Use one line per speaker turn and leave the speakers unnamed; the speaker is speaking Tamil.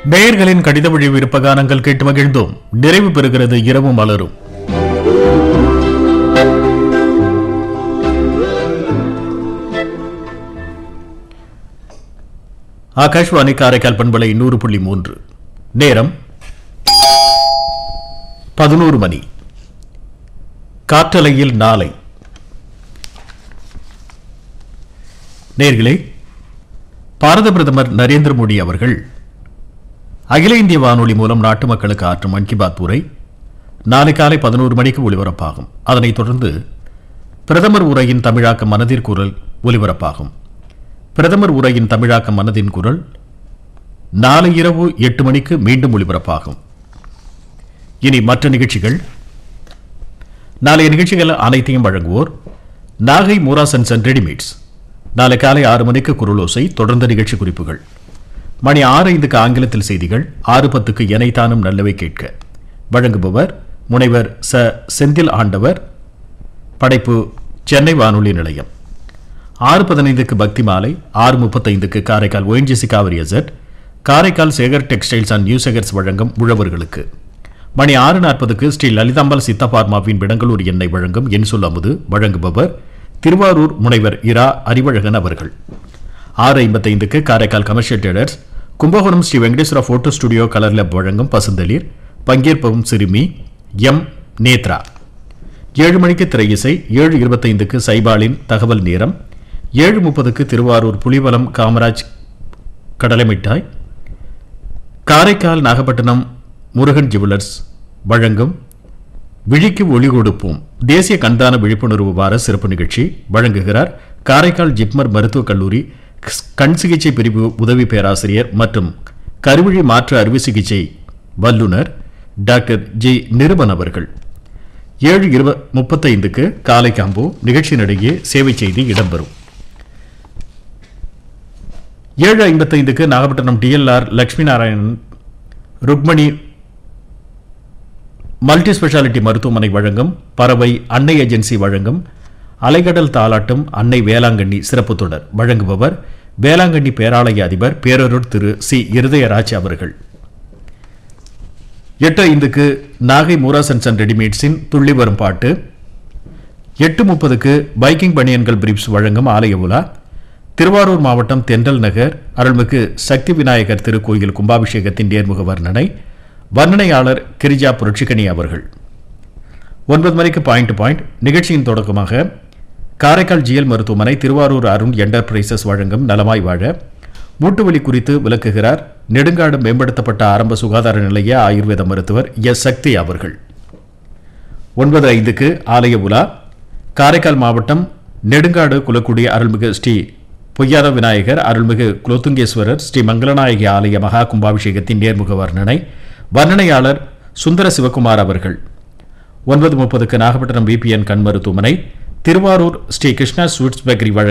நேயர்களின் கடித வழி விருப்பகானங்கள் கேட்டு மகிழ்ந்தோம் நிறைவு பெறுகிறது இரவு மலரும் ஆகாஷ்வாணி காரைக்கால் பண்பலை நூறு புள்ளி மூன்று நேரம் பதினோரு மணி காற்றலையில் நாளை நேர்களே பாரத பிரதமர் நரேந்திர மோடி அவர்கள் அகில இந்திய வானொலி மூலம் நாட்டு மக்களுக்கு ஆற்றும் மன் கி பாத் உரை நாளை காலை பதினோரு மணிக்கு ஒலிபரப்பாகும் அதனைத் தொடர்ந்து பிரதமர் உரையின் தமிழாக்கம் மனதின் குரல் ஒலிபரப்பாகும் பிரதமர் உரையின் தமிழாக்கம் மனதின் குரல் நாளை இரவு எட்டு மணிக்கு மீண்டும் ஒலிபரப்பாகும் இனி மற்ற நிகழ்ச்சிகள் நாளைய நிகழ்ச்சிகள் அனைத்தையும் வழங்குவோர் நாகை மூராசன்ஸ் அண்ட் ரெடிமேட்ஸ் நாளை காலை ஆறு மணிக்கு குரலோசை தொடர்ந்த நிகழ்ச்சி குறிப்புகள் மணி ஆறு ஐந்துக்கு ஆங்கிலத்தில் செய்திகள் ஆறு பத்துக்கு எனைத்தானும் நல்லவை கேட்க வழங்குபவர் முனைவர் ச செந்தில் ஆண்டவர் படைப்பு சென்னை வானொலி நிலையம் ஆறு பதினைந்துக்கு பக்தி மாலை ஆறு முப்பத்தைந்துக்கு Karaikal ONGC Kaveri asset Karaikal Sekar textiles and new Sekars வழங்கும் உழவர்களுக்கு மணி ஆறு நாற்பதுக்கு ஸ்ரீ லலிதாம்பாள் சித்தா பார்மாவின் விடங்களூர் எண்ணெய் வழங்கும் என் சொல் அமுது வழங்குபவர் திருவாரூர் முனைவர் இரா அறிவழகன் அவர்கள் ஆறு ஐம்பத்தைந்துக்கு Karaikal commercial traders Kumbakonam Sri Venkateswara photo studio colour lab வழங்கும் பசுந்தளிர் பங்கேற்பவும் சிறுமி எம் நேத்ரா ஏழு மணிக்கு திரையிசை ஏழு இருபத்தைந்துக்கு சைபாலின் தகவல் நேரம் ஏழு முப்பதுக்கு திருவாரூர் புலிவலம் காமராஜ் கடலை மிட்டாய் காரைக்கால் நாகப்பட்டினம் முருகன் ஜுவல்லர்ஸ் வழங்கும் விழிக்கு ஒளி கொடுப்போம் தேசிய கண்தான விழிப்புணர்வு வார சிறப்பு நிகழ்ச்சி வழங்குகிறார் காரைக்கால் ஜிப்மர் மருத்துவக் கல்லூரி கண் சிகிச்சை பிரிவு உதவி பேராசிரியர் மற்றும் கருவிழி மாற்று அறுவை சிகிச்சை வல்லுனர் டாக்டர் ஜி நிருபன் அவர்கள் ஏழு இருப முப்பத்தைந்துக்கு காலை காம்போ நிகழ்ச்சியினிடையே சேவை செய்தி இடம்பெறும் ஏழு ஐம்பத்தைந்துக்கு Nagapattinam TLR Lakshmi Narayanan Rukmani multi speciality மருத்துவமனை வழங்கும் பறவை அன்னை ஏஜென்சி வழங்கும் அலைகடல் தாலாட்டும் அன்னை வேளாங்கண்ணி சிறப்பு தொடர் வழங்குபவர் வேளாங்கண்ணி பேராலய அதிபர் பேரூர் திரு சி இருதயராஜ் அவர்கள் எட்டு ஐந்துக்கு நாகை மூராசன்ஸ் அண்ட் ரெடிமேட்ஸின் துள்ளி வரும் பாட்டு எட்டு முப்பதுக்கு பைக்கிங் பனியன்கள் பிரீப்ஸ் வழங்கும் ஆலய உலா திருவாரூர் மாவட்டம் தென்றல் நகர் அருள்மிகு சக்தி விநாயகர் திருக்கோயில் கும்பாபிஷேகத்தின் நேர்முக வர்ணனை வர்ணனையாளர் கிரிஜா புரட்சிகனி அவர்கள் ஒன்பது மணிக்கு பாயிண்ட் டு பாயிண்ட் நிகழ்ச்சியின் தொடக்கமாக காரைக்கால் ஜிஎல் மருத்துவமனை திருவாரூர் அருண் என்டர்பிரைசஸ் வழங்கும் நலமாய் வாழ மூட்டுவலி குறித்து விளக்குகிறார் நெடுங்காடு மேம்படுத்தப்பட்ட ஆரம்ப சுகாதார நிலைய ஆயுர்வேத மருத்துவர் எஸ் சக்தி அவர்கள் ஒன்பது ஐந்துக்கு ஆலய உலா காரைக்கால் மாவட்டம் நெடுங்காடு குலக்குடி அருள்மிகு ஸ்ரீ பொய்யாத விநாயகர் அருள்மிகு குலோத்துங்கேஸ்வரர் ஸ்ரீ மங்களநாயகி ஆலய மகா கும்பாபிஷேகத்தின் நேர்முக வர்ணனை வர்ணனையாளர் சுந்தர சிவகுமார் அவர்கள் ஒன்பது முப்பதுக்கு நாகப்பட்டினம் பிபிஎன் கண் மருத்துவமனை திருவாரூர் ஸ்ரீ கிருஷ்ணா ஸ்வீட்ஸ் பேக்கரி வழங்கும்